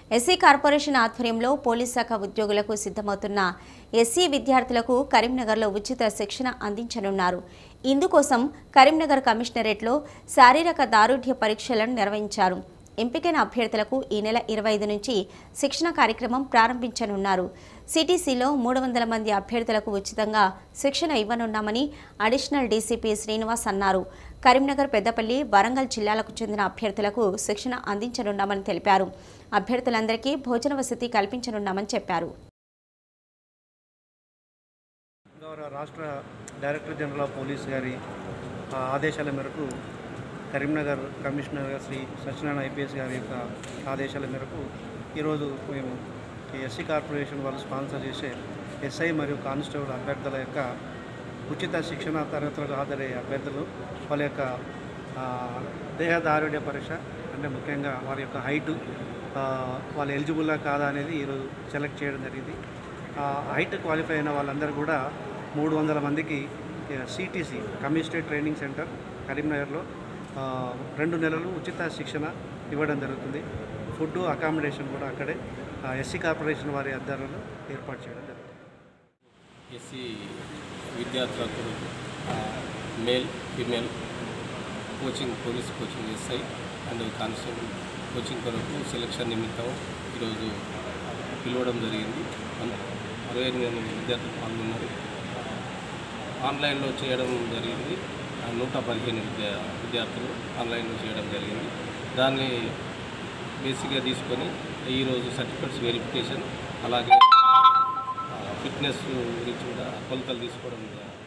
SC corporation ఆధ్వర్యంలో police శాఖ ఉద్యోగులకు సిద్ధమవుతున్న ఎస్సీ విద్యార్థులకు కరీంనగర్లో ఉచిత శిక్షణ అందించనున్నారు ఇందుకోసం కరీంనగర్ కమిషనరేట్లో శారీరక దారుఢ్య పరీక్షలను నిర్వహించారు ఎంపికైన అభ్యర్థులకు ఈ నెల ఇరవై ఐదు నుంచి శిక్షణ కార్యక్రమం ప్రారంభించనున్నారు సిటీసీలో మూడు వందల మంది అభ్యర్థులకు ఉచితంగా శిక్షణ ఇవ్వనున్నామని అడిషనల్ డీసీపీ శ్రీనివాస్ అన్నారు కరీంనగర్ పెద్దపల్లి వరంగల్ జిల్లాలకు చెందిన అభ్యర్థులకు శిక్షణ అందించనున్నామని తెలిపారు అభ్యర్థులందరికీ భోజన వసతి కల్పించనున్నామని చెప్పారు గౌరవ రాష్ట్ర డైరెక్టర్ జనరల్ ఆఫ్ పోలీస్ గారి ఆ, ఆదేశాల మేరకు కరీంనగర్ కమిషనర్ గారు శ్రీ సత్యనారాయణ ఐపీఎస్ గారి యొక్క ఆదేశాల మేరకు ఈరోజు మేము ఈ ఎస్సీ కార్పొరేషన్ వాళ్ళు స్పాన్సర్ చేసే ఎస్ఐ మరియు కానిస్టేబుల్ అభ్యర్థుల యొక్క ఉచిత శిక్షణ తరగతులకు హాజరయ్యే అభ్యర్థులు వాళ్ళ యొక్క ఆ, దేహ దారుఢ్య పరీక్ష అంటే ముఖ్యంగా వారి యొక్క హైటు వాళ్ళు ఎలిజిబుల్లా కాదా అనేది ఈరోజు సెలెక్ట్ చేయడం జరిగింది ఆ, హైట్ క్వాలిఫై అయిన వాళ్ళందరూ కూడా మూడు వందల మందికి సిటీసీ కమిషనరేట్ ట్రైనింగ్ సెంటర్ కరీంనగర్లో ఆ, రెండు నెలలు ఉచిత శిక్షణ ఇవ్వడం జరుగుతుంది ఫుడ్ అకామిడేషన్ కూడా అక్కడే ఎస్సీ కార్పొరేషన్ వారి ఆధ్వర్యంలో ఏర్పాటు చేయడం జరుగుతుంది ఎస్సీ విద్యార్థులకు ఆ, male female coaching police coaching SI and constable coaching కొరకు సెలక్షన్ నిమిత్తం ఈరోజు పిలవడం జరిగింది అన్- అరవై ఎనిమిది మంది విద్యార్థులు పాల్గొన్నారు ఆన్లైన్లో చేయడం జరిగింది ఆ, నూట పదిహేను విద్యా విద్యార్థులు ఆన్లైన్లో చేయడం జరిగింది దాన్ని బేసిక్గా తీసుకొని ఈరోజు సర్టిఫికెట్స్ వెరిఫికేషన్ అలాగే ఆ, ఫిట్నెస్ గురించి కూడా కొలతలు తీసుకోవడం జ-